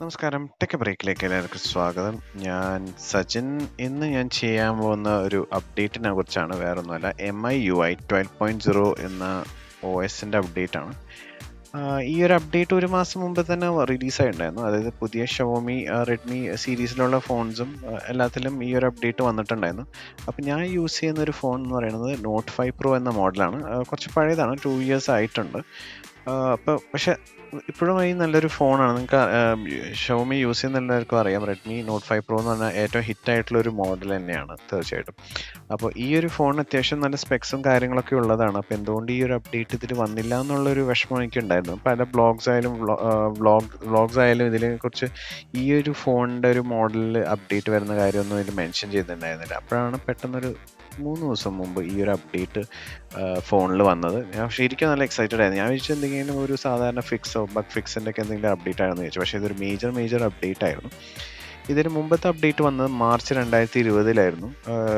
നമസ്കാരം ടെക് ബ്രേക്കിലേക്ക് എല്ലാവർക്കും സ്വാഗതം ഞാൻ സജിൻ ഇന്ന് ഞാൻ ചെയ്യാൻ പോകുന്ന ഒരു അപ്ഡേറ്റിനെ കുറിച്ചാണ് വേറൊന്നുമല്ല M I U I twelve point zero എന്ന ഒ എസിൻ്റെ അപ്ഡേറ്റ് ആണ് ആഹ് ഈ ഒരു അപ്ഡേറ്റ് ഒരു മാസം മുമ്പ് തന്നെ റിലീസായിട്ടുണ്ടായിരുന്നു അതായത് പുതിയ ഷോമി റെഡ്മി സീരീസിലുള്ള ഫോൺസും എല്ലാത്തിലും ഈ ഒരു അപ്ഡേറ്റ് വന്നിട്ടുണ്ടായിരുന്നു അപ്പോൾ ഞാൻ യൂസ് ചെയ്യുന്ന ഒരു ഫോൺ എന്ന് പറയുന്നത് നോട്ട് ഫൈവ് പ്രോ എന്ന മോഡലാണ് കുറച്ച് പഴയതാണ് ടു ഇയേഴ്സ് ആയിട്ടുണ്ട് അപ്പോൾ പക്ഷെ ഇപ്പോഴും ഈ നല്ലൊരു ഫോണാണ് നിങ്ങൾക്ക് ഷോമി യൂസ് ചെയ്യുന്ന എല്ലാവർക്കും അറിയാം റെഡ്മി നോട്ട് ഫൈവ് പ്രോ എന്ന് പറഞ്ഞാൽ ഏറ്റവും ഹിറ്റ് ആയിട്ടുള്ള ഒരു മോഡൽ തന്നെയാണ് തീർച്ചയായിട്ടും അപ്പോൾ ഈ ഒരു ഫോൺ അത്യാവശ്യം നല്ല സ്പെക്സും കാര്യങ്ങളൊക്കെ ഉള്ളതാണ് അപ്പോൾ എന്തുകൊണ്ട് ഈ ഒരു അപ്ഡേറ്റ് ഇതിൽ വന്നില്ല എന്നുള്ളൊരു വിഷമം എനിക്ക് ഉണ്ടായിരുന്നു പല ബ്ലോഗ്സ് ആയാലും വ്ളോഗ് വ്ളോഗ്സ് ആയാലും ഇതിനെ കുറിച്ച് ഈ ഒരു ഫോണിൻ്റെ ഒരു മോഡലിൽ അപ്ഡേറ്റ് വരുന്ന കാര്യമൊന്നും ഇതിൽ മെൻഷൻ ചെയ്തിട്ടുണ്ടായിരുന്നില്ല അപ്പോഴാണ് പെട്ടെന്നൊരു മൂന്ന് ദിവസം മുമ്പ് ഈ ഒരു അപ്ഡേറ്റ് ഫോണിൽ വന്നത് ഞാൻ ശരിക്കും നല്ല എക്സൈറ്റഡ് ആയിരുന്നു ഞാൻ വിചാരിച്ചു എന്തെങ്കിലും ഒരു സാധാരണ ഫിക്സോ ബഗ് ഫിക്സിൻ്റെ ഒക്കെ എന്തെങ്കിലും അപ്ഡേറ്റ് ആണെന്ന് ചോദിച്ചു പക്ഷേ ഇതൊരു മേജർ മേജർ അപ്ഡേറ്റ് ആയിരുന്നു ഇതിന് മുമ്പത്തെ അപ്ഡേറ്റ് വന്നത് മാർച്ച് രണ്ടായിരത്തി ഇരുപതിലായിരുന്നു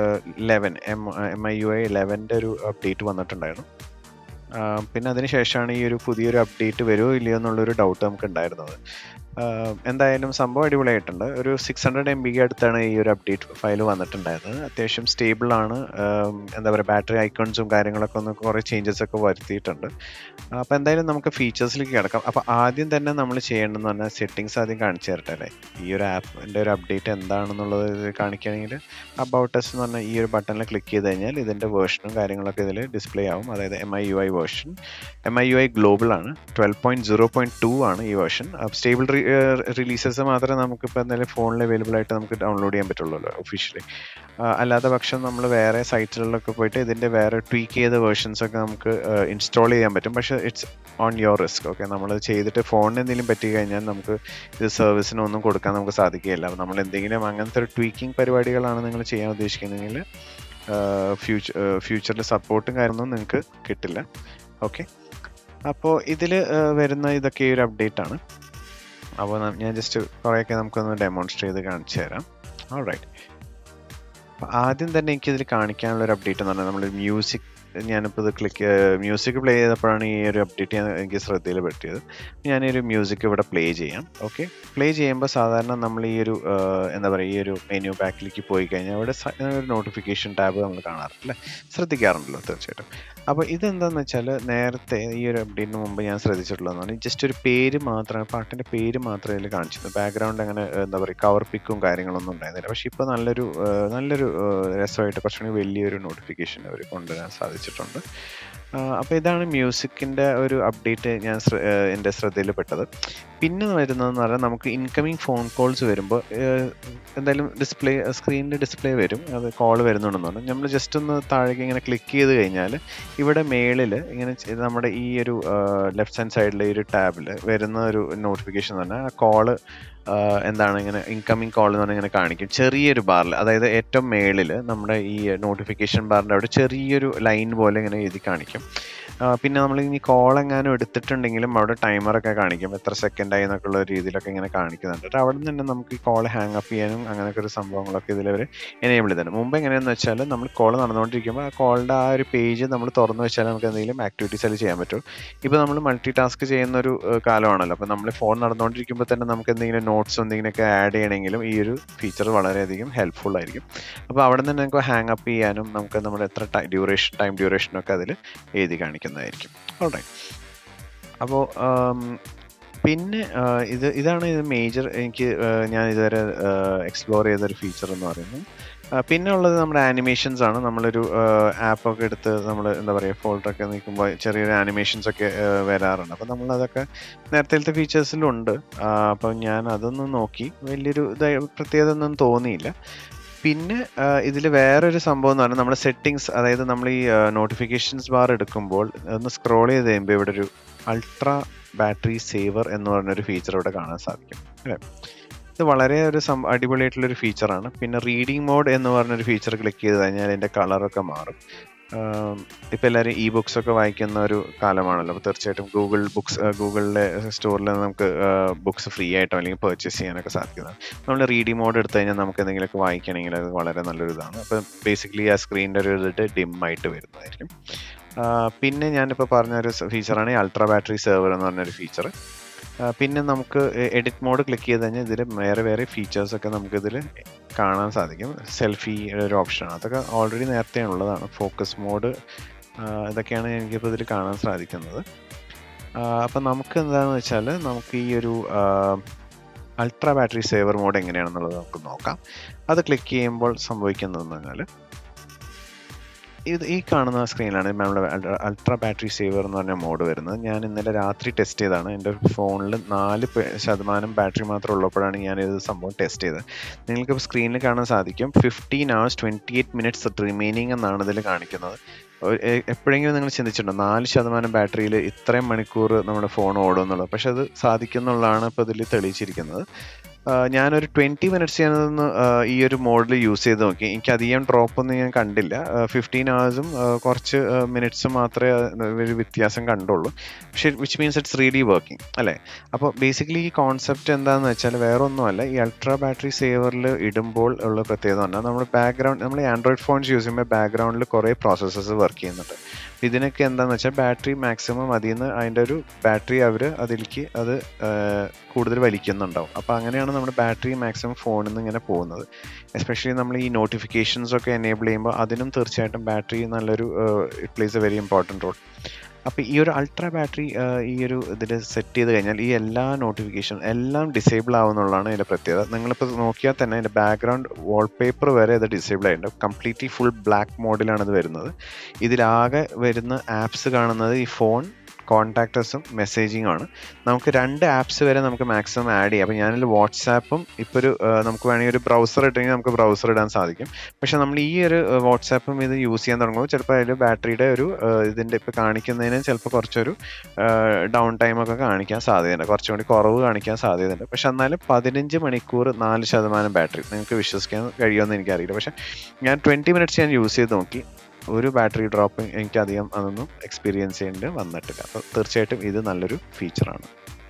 eleven M M I U I ലെവൻ്റെ ഒരു അപ്ഡേറ്റ് വന്നിട്ടുണ്ടായിരുന്നു പിന്നെ അതിന് ശേഷമാണ് ഈ ഒരു പുതിയൊരു അപ്ഡേറ്റ് വരുമോ ഇല്ലയോ എന്നുള്ളൊരു ഡൗട്ട് നമുക്ക് ഉണ്ടായിരുന്നത് എന്തായാലും സംഭവം അടിപൊളിയായിട്ടുണ്ട് ഒരു സിക്സ് ഹൺഡ്രഡ് എം ബിക്ക് അടുത്താണ് ഈ ഒരു അപ്ഡേറ്റ് ഫയൽ വന്നിട്ടുണ്ടായിരുന്നത് അത്യാവശ്യം സ്റ്റേബിൾ ആണ് എന്താ പറയുക ബാറ്ററി ഐക്കൺസും കാര്യങ്ങളൊക്കെ ഒന്ന് കുറേ ചേഞ്ചസ് ഒക്കെ വരുത്തിയിട്ടുണ്ട് അപ്പോൾ എന്തായാലും നമുക്ക് ഫീച്ചേഴ്സിലേക്ക് കിടക്കാം അപ്പോൾ ആദ്യം തന്നെ നമ്മൾ ചെയ്യേണ്ടതെന്ന് പറഞ്ഞാൽ സെറ്റിങ്സ് ആദ്യം കാണിച്ചു തരട്ടെ അല്ലേ ഈ ഒരു ആപ്പിൻ്റെ ഒരു അപ്ഡേറ്റ് എന്താണെന്നുള്ളത് കാണിക്കുകയാണെങ്കിൽ അബൌട്ട് എസ് എന്ന് പറഞ്ഞാൽ ഈ ഒരു ബട്ടണിൽ ക്ലിക്ക് ചെയ്ത് കഴിഞ്ഞാൽ ഇതിൻ്റെ വേർഷനും കാര്യങ്ങളൊക്കെ ഇതിൽ ഡിസ്പ്ലേ ആവും അതായത് M I U I version M I U I global ആണ് twelve point zero point two ആണ് ഈ വേർഷൻ സ്റ്റേബിൾ റിലീസസ് മാത്രമേ നമുക്കിപ്പോൾ എന്തായാലും ഫോണിൽ അവൈലബിൾ ആയിട്ട് നമുക്ക് ഡൗൺലോഡ് ചെയ്യാൻ പറ്റുള്ളൂ ഒഫീഷ്യലി അല്ലാത്ത പക്ഷം നമ്മൾ വേറെ സൈറ്റുകളിലൊക്കെ പോയിട്ട് ഇതിൻ്റെ വേറെ ട്വീക്ക് ചെയ്ത വേർഷൻസ് ഒക്കെ നമുക്ക് ഇൻസ്റ്റാൾ ചെയ്യാൻ പറ്റും പക്ഷേ it's on your risk okay നമ്മൾ ചെയ്തിട്ട് ഫോണിന് എന്തെങ്കിലും പറ്റി കഴിഞ്ഞാൽ നമുക്ക് ഇത് സർവീസിനൊന്നും കൊടുക്കാൻ നമുക്ക് സാധിക്കുകയില്ല അപ്പോൾ നമ്മൾ എന്തെങ്കിലും അങ്ങനത്തെ ഒരു ട്വീക്കിംഗ് പരിപാടികളാണ് നിങ്ങൾ ചെയ്യാൻ ഉദ്ദേശിക്കുന്നതെങ്കിൽ ഫ്യൂച്ചർ ഫ്യൂച്ചറിൽ സപ്പോർട്ടും കാര്യമൊന്നും നിങ്ങൾക്ക് കിട്ടില്ല ഓക്കെ അപ്പോൾ ഇതിൽ വരുന്ന ഇതൊക്കെ ഒരു അപ്ഡേറ്റ് ആണ് അപ്പോൾ ഞാൻ ജസ്റ്റ് കുറേയൊക്കെ നമുക്കൊന്ന് ഡെമോൺസ്ട്രേറ്റ് ചെയ്ത് കാണിച്ചു തരാം ഓൾ റൈറ്റ് ആദ്യം തന്നെ എനിക്കിതിൽ കാണിക്കാനുള്ള ഒരു അപ്ഡേറ്റ് എന്ന് പറഞ്ഞാൽ നമ്മൾ മ്യൂസിക് ഞാനിപ്പോൾ ഇത് ക്ലിക്ക് മ്യൂസിക് പ്ലേ ചെയ്തപ്പോഴാണ് ഈ ഒരു അപ്ഡേറ്റ് ഞാൻ എനിക്ക് ശ്രദ്ധയിൽ പെട്ടിയത് ഞാനൊരു മ്യൂസിക് ഇവിടെ പ്ലേ ചെയ്യാം ഓക്കെ പ്ലേ ചെയ്യുമ്പോൾ സാധാരണ നമ്മൾ ഈ ഒരു എന്താ പറയുക ഈ ഒരു മെനു ബാക്കിലേക്ക് പോയി കഴിഞ്ഞാൽ അവിടെ ഒരു നോട്ടിഫിക്കേഷൻ ടാബ് നമ്മൾ കാണാറില്ല ശ്രദ്ധിക്കാറുണ്ടല്ലോ തീർച്ചയായിട്ടും അപ്പോൾ ഇതെന്താണെന്ന് വെച്ചാൽ നേരത്തെ ഈ ഒരു അപ്ഡേറ്റിന് മുമ്പ് ഞാൻ ശ്രദ്ധിച്ചിട്ടുള്ളതെന്ന് പറഞ്ഞാൽ ജസ്റ്റ് ഒരു പേര് മാത്രമാണ് പാട്ടിൻ്റെ പേര് മാത്രമേ ഇതിൽ കാണിച്ചിരുന്നു ബാക്ക്ഗ്രൗണ്ട് അങ്ങനെ എന്താ പറയുക കവർ പിക്കും കാര്യങ്ങളൊന്നും ഉണ്ടായിരുന്നില്ല പക്ഷേ ഇപ്പോൾ നല്ലൊരു നല്ലൊരു രസമായിട്ട് കുറച്ചുകൂടി വലിയൊരു നോട്ടിഫിക്കേഷൻ അവർ കൊണ്ടുവരാൻ സാധിച്ചിട്ടുണ്ട് അപ്പോൾ ഇതാണ് മ്യൂസിക്കിൻ്റെ ഒരു അപ്ഡേറ്റ് ഞാൻ എൻ്റെ ശ്രദ്ധയിൽപ്പെട്ടത് പിന്നെ വരുന്നതെന്ന് പറഞ്ഞാൽ നമുക്ക് ഇൻകമിങ് ഫോൺ കോൾസ് വരുമ്പോൾ എന്തായാലും ഡിസ്പ്ലേ സ്ക്രീനിൽ ഡിസ്പ്ലേ വരും അത് കോൾ വരുന്നുണ്ടെന്ന് പറഞ്ഞു നമ്മൾ ജസ്റ്റ് ഒന്ന് താഴേക്ക് ഇങ്ങനെ ക്ലിക്ക് ചെയ്ത് കഴിഞ്ഞാൽ ഇവിടെ മേളിൽ ഇങ്ങനെ നമ്മുടെ ഈ ഒരു ലെഫ്റ്റ് ഹാൻഡ് സൈഡിലെ ഈ ഒരു ടാബിൽ വരുന്ന ഒരു നോട്ടിഫിക്കേഷൻ എന്ന് പറഞ്ഞാൽ ആ കോള് എന്താണ് ഇങ്ങനെ ഇൻകമിങ് കോൾ എന്ന് പറഞ്ഞാൽ ഇങ്ങനെ കാണിക്കും ചെറിയൊരു ബാറിൽ അതായത് ഏറ്റവും മേളിൽ നമ്മുടെ ഈ നോട്ടിഫിക്കേഷൻ ബാറിൻ്റെ അവിടെ ചെറിയൊരു ലൈൻ പോലെ ഇങ്ങനെ എഴുതി കാണിക്കും പിന്നെ നമ്മൾ ഇനി കോൾ എങ്ങാനും എടുത്തിട്ടുണ്ടെങ്കിലും അവിടെ ടൈമറൊക്കെ കാണിക്കും എത്ര സെക്കൻഡ് ആയി എന്നൊക്കെ ഉള്ള രീതിയിലൊക്കെ ഇങ്ങനെ കാണിക്കുന്നുണ്ട് അവിടെ നിന്ന് തന്നെ നമുക്ക് ഈ കോൾ ഹാങ് അപ്പ് ചെയ്യാനും അങ്ങനെയൊക്കെ ഒരു സംഭവങ്ങളൊക്കെ ഇതിൽ അവർ എനേബിൾ ചെയ്തിട്ടുണ്ട് മുമ്പ് എങ്ങനെയാണെന്ന് വെച്ചാൽ നമ്മൾ കോൾ നടന്നുകൊണ്ടിരിക്കുമ്പോൾ ആ കോളിൻ്റെ ആ ഒരു പേജ് നമ്മൾ തുറന്നു വെച്ചാൽ നമുക്ക് എന്തെങ്കിലും ആക്ടിവിറ്റീസ് അതിൽ ചെയ്യാൻ പറ്റും ഇപ്പോൾ നമ്മൾ മൾട്ടി ടാസ്ക് ചെയ്യുന്ന ഒരു കാലമാണല്ലോ അപ്പോൾ നമ്മൾ ഫോൺ നടന്നുകൊണ്ടിരിക്കുമ്പോൾ തന്നെ നമുക്ക് എന്തെങ്കിലും നോട്ട്സ് എന്തെങ്കിലുമൊക്കെ ആഡ് ചെയ്യണമെങ്കിലും ഈ ഒരു ഫീച്ചർ വളരെയധികം ഹെൽപ്ഫുൾ ആയിരിക്കും അപ്പോൾ അവിടെ നിന്ന് നമുക്ക് ഹാങ് അപ്പ് ചെയ്യാനും നമുക്ക് നമ്മുടെ എത്ര ഡ്യൂറേഷൻ ടൈം ഡ്യൂറേഷനൊക്കെ അതിൽ എഴുതി കാണിക്കുന്നതായിരിക്കും ഓൾറൈറ്റ് അപ്പോൾ പിന്നെ ഇത് ഇതാണ് ഇത് മേജർ എനിക്ക് ഞാൻ ഇതുവരെ എക്സ്പ്ലോർ ചെയ്തൊരു ഫീച്ചർ എന്ന് പറയുന്നത് പിന്നെ ഉള്ളത് നമ്മുടെ ആനിമേഷൻസ് ആണ് നമ്മളൊരു ആപ്പൊക്കെ എടുത്ത് നമ്മൾ എന്താ പറയുക ഫോൾഡറൊക്കെ നിൽക്കുമ്പോൾ ചെറിയൊരു ആനിമേഷൻസ് ഒക്കെ വരാറുണ്ട് അപ്പോൾ നമ്മൾ അതൊക്കെ നേരത്തെ ഫീച്ചേഴ്സിലുണ്ട് അപ്പോൾ ഞാൻ അതൊന്നും നോക്കി വലിയൊരു പ്രത്യേകത ഒന്നും തോന്നിയില്ല പിന്നെ ഇതിൽ വേറൊരു സംഭവം എന്ന് പറഞ്ഞാൽ നമ്മുടെ സെറ്റിങ്സ് അതായത് നമ്മൾ ഈ നോട്ടിഫിക്കേഷൻസ് ബാർ എടുക്കുമ്പോൾ ഒന്ന് സ്ക്രോൾ ചെയ്ത് കഴിയുമ്പോൾ ഇവിടെ ഒരു അൾട്രാ ബാറ്ററി സേവർ എന്ന് പറഞ്ഞൊരു ഫീച്ചർ ഇവിടെ കാണാൻ സാധിക്കും അല്ലേ ഇത് വളരെ ഒരു സം അടിപൊളിയായിട്ടുള്ളൊരു ഫീച്ചറാണ് പിന്നെ റീഡിംഗ് മോഡ് എന്ന് പറഞ്ഞൊരു ഫീച്ചർ ക്ലിക്ക് ചെയ്ത് കഴിഞ്ഞാൽ അതിൻ്റെ കളറൊക്കെ മാറും ഇപ്പം എല്ലാവരും ഇ ബുക്സ് ഒക്കെ വായിക്കുന്ന ഒരു കാലമാണല്ലോ അപ്പോൾ തീർച്ചയായിട്ടും ഗൂഗിൾ ബുക്സ് ഗൂഗിളിലെ സ്റ്റോറിൽ നമുക്ക് ബുക്സ് ഫ്രീ ആയിട്ടോ അല്ലെങ്കിൽ പർച്ചേസ് ചെയ്യാനൊക്കെ സാധിക്കുന്നതാണ് നമ്മൾ റീഡിംഗ് മോഡ് എടുത്തു കഴിഞ്ഞാൽ നമുക്ക് എന്തെങ്കിലുമൊക്കെ വായിക്കണമെങ്കിൽ അത് വളരെ നല്ലൊരു ഇതാണ് അപ്പോൾ ബേസിക്കലി ആ സ്ക്രീനിൻ്റെ ഒരു ഇതിട്ട് ഡിം ആയിട്ട് വരുന്നതായിരിക്കും പിന്നെ ഞാനിപ്പോൾ പറഞ്ഞ ഒരു ഫീച്ചറാണ് ഈ അൾട്രാ ബാറ്ററി സെർവർ എന്ന് പറഞ്ഞൊരു ഫീച്ചർ പിന്നെ നമുക്ക് എഡിറ്റ് മോഡ് ക്ലിക്ക് ചെയ്ത് കഴിഞ്ഞാൽ ഇതിൽ വേറെ വേറെ ഫീച്ചേഴ്സ് ഒക്കെ നമുക്കിതിൽ കാണാൻ സാധിക്കും സെൽഫി ഒരു ഓപ്ഷനാണ് അതൊക്കെ ഓൾറെഡി നേരത്തെ ഉള്ളതാണ് ഫോക്കസ് മോഡ് ഇതൊക്കെയാണ് എനിക്കിപ്പോൾ ഇതിൽ കാണാൻ സാധിക്കുന്നത് അപ്പം നമുക്ക് എന്താണെന്ന് വെച്ചാൽ നമുക്ക് ഈ ഒരു അൾട്രാ ബാറ്ററി സേവർ മോഡ് എങ്ങനെയാണെന്നുള്ളത് നമുക്ക് നോക്കാം അത് ക്ലിക്ക് ചെയ്യുമ്പോൾ സംഭവിക്കുന്നതെന്ന് പറഞ്ഞാൽ ഇത് ഈ കാണുന്ന സ്ക്രീനിലാണ് നമ്മുടെ അൾട്രാ ബാറ്ററി സേവർ എന്ന് പറഞ്ഞ മോഡ് വരുന്നത് ഞാൻ ഇന്നലെ രാത്രി ടെസ്റ്റ് ചെയ്താണ് എൻ്റെ ഫോണിൽ നാല് ശതമാനം ബാറ്ററി മാത്രം ഉള്ളപ്പോഴാണ് ഞാൻ ഇത് സംഭവം ടെസ്റ്റ് ചെയ്തത് നിങ്ങൾക്ക് സ്ക്രീനിൽ കാണാൻ സാധിക്കും fifteen hours twenty eight minutes remaining എന്നാണ് ഇതിൽ കാണിക്കുന്നത് എപ്പോഴെങ്കിലും നിങ്ങൾ ചിന്തിച്ചിട്ടുണ്ടോ നാല് ശതമാനം ബാറ്ററിയിൽ ഇത്രയും മണിക്കൂർ നമ്മുടെ ഫോൺ ഓടും എന്നുള്ളത് പക്ഷെ അത് സാധിക്കുന്നുള്ളതാണ് ഇപ്പോൾ ഇതിൽ തെളിയിച്ചിരിക്കുന്നത് ഞാനൊരു ട്വൻറ്റി മിനിറ്റ്സ് ഞാനതൊന്ന് ഈ ഒരു മോഡിൽ യൂസ് ചെയ്ത് നോക്കി എനിക്ക് അധികം ഡ്രോപ്പ് ഒന്നും ഞാൻ കണ്ടില്ല ഫിഫ്റ്റീൻ അവേഴ്സും കുറച്ച് മിനിറ്റ്സും മാത്രമേ ഒരു വ്യത്യാസം കണ്ടുള്ളൂ പക്ഷേ which means it's really working അല്ലേ അപ്പോൾ ബേസിക്കലി ഈ കോൺസെപ്റ്റ് എന്താണെന്ന് വെച്ചാൽ വേറെ ഒന്നുമല്ല ഈ അൾട്രാ ബാറ്ററി സേവറിൽ ഇടുമ്പോൾ ഉള്ള പ്രത്യേകത പറഞ്ഞാൽ നമ്മൾ ബാക്ക്ഗ്രൗണ്ട് നമ്മൾ ആൻഡ്രോയിഡ് ഫോൺസ് യൂസ് ചെയ്യുമ്പോൾ ബാക്ക്ഗ്രൗണ്ടിൽ കുറേ പ്രോസസ്സസ് വർക്ക് ചെയ്യുന്നുണ്ട് ഇതിനൊക്കെ എന്താണെന്ന് വെച്ചാൽ ബാറ്ററി മാക്സിമം അതിൽ നിന്ന് അതിൻ്റെ ഒരു ബാറ്ററി അവർ അതിലേക്ക് അത് കൂടുതൽ വലിക്കുന്നുണ്ടാവും അപ്പോൾ അങ്ങനെയാണ് നമ്മുടെ ബാറ്ററി മാക്സിമം ഫോണിൽ നിന്ന് ഇങ്ങനെ പോകുന്നത് എസ്പെഷ്യലി നമ്മൾ ഈ നോട്ടിഫിക്കേഷൻസ് ഒക്കെ എനേബിൾ ചെയ്യുമ്പോൾ അതിനും തീർച്ചയായിട്ടും ബാറ്ററി നല്ലൊരു it plays a very important role അപ്പോൾ ഈ ഒരു അൾട്രാ ബാറ്ററി ഈ ഒരു ഇതിൽ സെറ്റ് ചെയ്ത് കഴിഞ്ഞാൽ ഈ എല്ലാ നോട്ടിഫിക്കേഷൻ എല്ലാം ഡിസേബിൾ ആവുന്നുള്ളതാണ് ഇതിൻ്റെ പ്രത്യേകത നിങ്ങളിപ്പോൾ നോക്കിയാൽ തന്നെ അതിൻ്റെ ബാക്ക്ഗ്രൗണ്ട് വാൾപേപ്പർ വരെ ഇത് ഡിസേബിൾ ആയിട്ടുണ്ട് കംപ്ലീറ്റ്ലി ഫുൾ ബ്ലാക്ക് മോഡിലാണ് ഇത് വരുന്നത് ഇതിലാകെ വരുന്ന ആപ്സ് കാണുന്നത് ഈ ഫോൺ കോൺടാക്റ്റേഴ്സും മെസ്സേജിങ്ങും ആണ് നമുക്ക് രണ്ട് ആപ്സ് വരെ നമുക്ക് മാക്സിമം ആഡ് ചെയ്യാം അപ്പോൾ ഞാനിൽ വാട്സാപ്പും ഇപ്പോൾ ഒരു നമുക്ക് വേണമെങ്കിൽ ഒരു ബ്രൗസർ ഇട്ടെങ്കിൽ നമുക്ക് ബ്രൗസർ ഇടാൻ സാധിക്കും പക്ഷെ നമ്മൾ ഈ ഒരു വാട്സാപ്പും ഇത് യൂസ് ചെയ്യാൻ തുടങ്ങുമ്പോൾ ചിലപ്പോൾ അതിൽ ബാറ്ററിയുടെ ഒരു ഇതിൻ്റെ ഇപ്പോൾ കാണിക്കുന്നതിന് ചിലപ്പോൾ കുറച്ചൊരു ഡൗൺ ടൈം ഒക്കെ കാണിക്കാൻ സാധ്യതയുണ്ട് കുറച്ചും കൂടി കുറവ് കാണിക്കാൻ സാധ്യതയുണ്ട് പക്ഷെ എന്നാലും പതിനഞ്ച് മണിക്കൂർ നാല് ശതമാനം ബാറ്ററി നിങ്ങൾക്ക് വിശ്വസിക്കാൻ കഴിയുമെന്ന് എനിക്കറിയില്ല പക്ഷെ ഞാൻ ട്വൻറ്റി മിനിറ്റ്സ് ഞാൻ യൂസ് ചെയ്ത് നോക്കി ഒരു ബാറ്ററി ഡ്രോപ്പ് എനിക്കധികം അതൊന്നും എക്സ്പീരിയൻസ് ചെയ്യേണ്ടി വന്നിട്ടില്ല അപ്പോൾ തീർച്ചയായിട്ടും ഇത് നല്ലൊരു ഫീച്ചറാണ്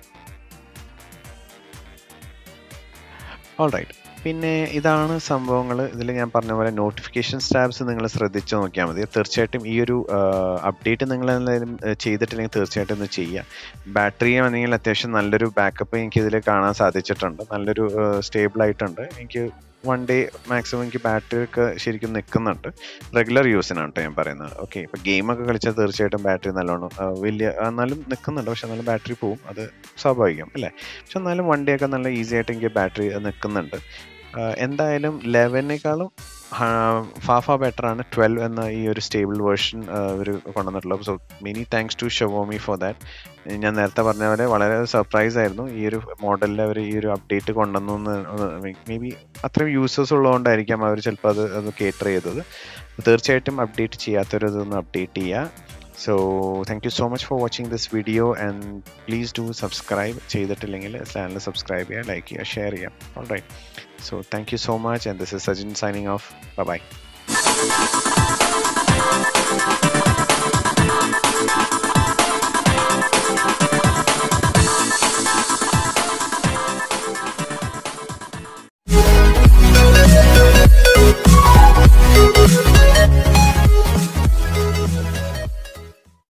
ഓൾ റൈറ്റ് പിന്നെ ഇതാണ് സംഭവങ്ങൾ ഇതിൽ ഞാൻ പറഞ്ഞ പോലെ നോട്ടിഫിക്കേഷൻ സ്റ്റാബ്സ് നിങ്ങൾ ശ്രദ്ധിച്ചു നോക്കിയാൽ മതി തീർച്ചയായിട്ടും ഈ ഒരു അപ്ഡേറ്റ് നിങ്ങൾ എന്തായാലും ചെയ്തിട്ടില്ലെങ്കിൽ തീർച്ചയായിട്ടും ഒന്ന് ചെയ്യുക ബാറ്ററി ആണെങ്കിൽ അത്യാവശ്യം നല്ലൊരു ബാക്കപ്പ് എനിക്ക് ഇതിൽ കാണാൻ സാധിച്ചിട്ടുണ്ട് നല്ലൊരു സ്റ്റേബിൾ ആയിട്ടുണ്ട് എനിക്ക് വൺ ഡേ മാക്സിമം എനിക്ക് ബാറ്ററി ഒക്കെ ശരിക്കും നിൽക്കുന്നുണ്ട് റെഗുലർ യൂസിനാണ് കേട്ടോ ഞാൻ പറയുന്നത് ഓക്കെ ഇപ്പോൾ ഗെയിമൊക്കെ കളിച്ചാൽ തീർച്ചയായിട്ടും ബാറ്ററി നല്ലോണം വലിയ എന്നാലും നിൽക്കുന്നുണ്ട് പക്ഷെ എന്നാലും ബാറ്ററി പോവും അത് സ്വാഭാവികം അല്ലേ പക്ഷെ എന്നാലും വൺ ഡേ ഒക്കെ നല്ല ഈസി ആയിട്ട് എനിക്ക് ബാറ്ററി നിൽക്കുന്നുണ്ട് എന്തായാലും ലെവനേക്കാളും ഫാഫ ബെറ്റർ ആണ് ട്വൽവ് എന്ന ഈ ഒരു സ്റ്റേബിൾ വേർഷൻ ഇവർ കൊണ്ടുവന്നിട്ടുള്ളത് so many thanks to Xiaomi for that ഞാൻ നേരത്തെ പറഞ്ഞ പോലെ വളരെ സർപ്രൈസ് ആയിരുന്നു ഈ ഒരു മോഡലിൽ അവർ ഈ ഒരു അപ്ഡേറ്റ് കൊണ്ടുവന്നു മേ ബി അത്രയും യൂസേഴ്സ് ഉള്ളതുകൊണ്ടായിരിക്കാം അവർ ചിലപ്പോൾ അത് അത് കേറ്റർ ചെയ്തത് തീർച്ചയായിട്ടും അപ്ഡേറ്റ് ചെയ്യാത്തവരതൊന്ന് അപ്ഡേറ്റ് ചെയ്യുക so thank you so much for watching this video and please do subscribe ചെയ്തിട്ടില്ലെങ്കിൽ ചാനൽ സബ്സ്ക്രൈബ് ചെയ്യുക ലൈക്ക് ചെയ്യുക ഷെയർ ചെയ്യാം all right so thank you so much and this is Sajin signing off by